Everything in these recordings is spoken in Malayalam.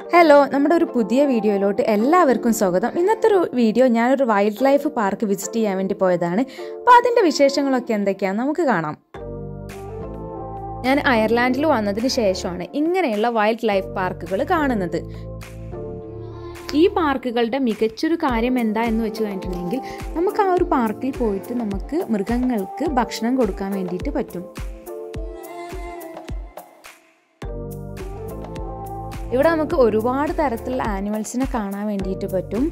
ഹലോ നമ്മുടെ ഒരു പുതിയ വീഡിയോയിലോട്ട് എല്ലാവർക്കും സ്വാഗതം ഇന്നത്തെ ഒരു വീഡിയോ ഞാനൊരു വൈൽഡ് ലൈഫ് പാർക്ക് വിസിറ്റ് ചെയ്യാൻ വേണ്ടി പോയതാണ് അപ്പോൾ അതിൻ്റെ വിശേഷങ്ങളൊക്കെ എന്തൊക്കെയാണെന്ന് നമുക്ക് കാണാം ഞാൻ അയർലാൻഡിൽ വന്നതിന് ശേഷമാണ് ഇങ്ങനെയുള്ള വൈൽഡ് ലൈഫ് പാർക്കുകൾ കാണുന്നത് ഈ പാർക്കുകളുടെ മികച്ചൊരു കാര്യം എന്താ എന്ന് വെച്ച് കഴിഞ്ഞിട്ടുണ്ടെങ്കിൽ നമുക്ക് ആ ഒരു പാർക്കിൽ പോയിട്ട് നമുക്ക് മൃഗങ്ങൾക്ക് ഭക്ഷണം കൊടുക്കാൻ വേണ്ടിയിട്ട് പറ്റും ഇവിടെ നമുക്ക് ഒരുപാട് തരത്തിലുള്ള ആനിമൽസിനെ കാണാൻ വേണ്ടിയിട്ട് പറ്റും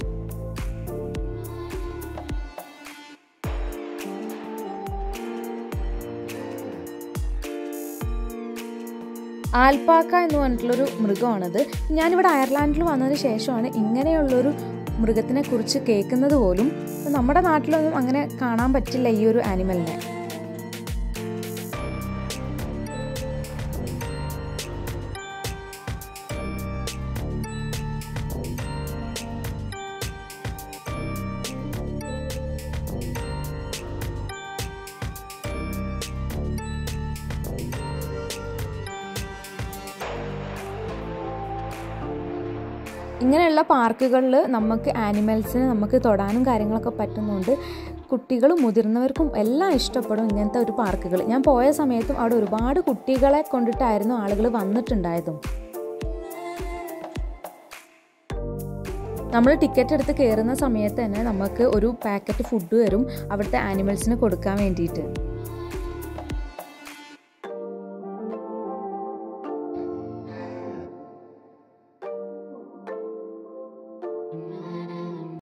ആൽപ്പാക്ക എന്ന് പറഞ്ഞിട്ടുള്ളൊരു മൃഗമാണത് ഞാനിവിടെ അയർലാൻഡിൽ വന്നതിന് ശേഷമാണ് ഇങ്ങനെയുള്ളൊരു മൃഗത്തിനെ കുറിച്ച് കേൾക്കുന്നത് പോലും നമ്മുടെ നാട്ടിലൊന്നും അങ്ങനെ കാണാൻ പറ്റില്ല ഈ ഒരു ആനിമലിനെ ഇങ്ങനെയുള്ള പാർക്കുകളിൽ നമുക്ക് ആനിമൽസിനെ നമുക്ക് തൊടാനും കാര്യങ്ങളൊക്കെ പറ്റുന്നുണ്ട് കുട്ടികളും മുതിർന്നവർക്കും എല്ലാം ഇഷ്ടപ്പെടും ഇങ്ങനത്തെ ഒരു പാർക്കുകൾ ഞാൻ പോയ സമയത്തും അവിടെ ഒരുപാട് കുട്ടികളെ കൊണ്ടിട്ടായിരുന്നു ആളുകൾ വന്നിട്ടുണ്ടായതും നമ്മൾ ടിക്കറ്റ് എടുത്ത് കയറുന്ന സമയത്ത് തന്നെ നമുക്ക് ഒരു പാക്കറ്റ് ഫുഡ് തരും അവിടുത്തെ ആനിമൽസിന് കൊടുക്കാൻ വേണ്ടിയിട്ട്